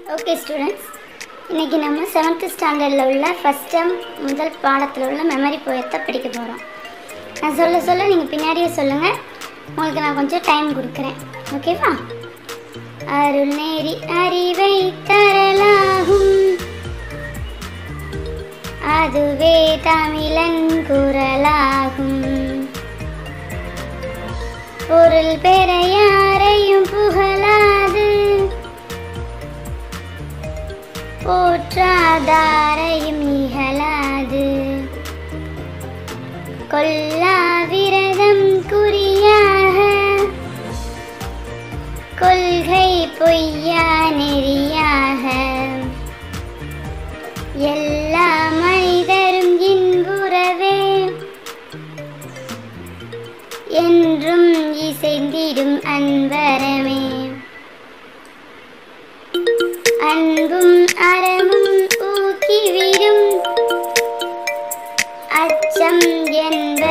okay students இன்றைக்கி நம்ம seventh ஸ்டாண்டர்டில் உள்ள ஃபஸ்ட் டைம் முதல் பாடத்தில் உள்ள மெமரி போயத்தை படிக்க போகிறோம் நான் சொல்ல சொல்ல நீங்கள் பின்னாடியே சொல்லுங்கள் உங்களுக்கு நான் கொஞ்சம் டைம் கொடுக்குறேன் ஓகேவா அருள் நேரி அறிவை தரலாகும் அதுவே தமிழன் குரலாகும் பொருள் பெற யாரையும் புகழாது போற்றாதாரையும் இகழாது கொல்லா விரதம் குறியாக கொள்கை பொய்யா நெறியாக எல்லா மனிதரும் இன்புறவே என்றும் இசைந்திடும் அன்பரமே அன்பும் அறமும் ஊக்கிவிடும் அச்சம் என்ப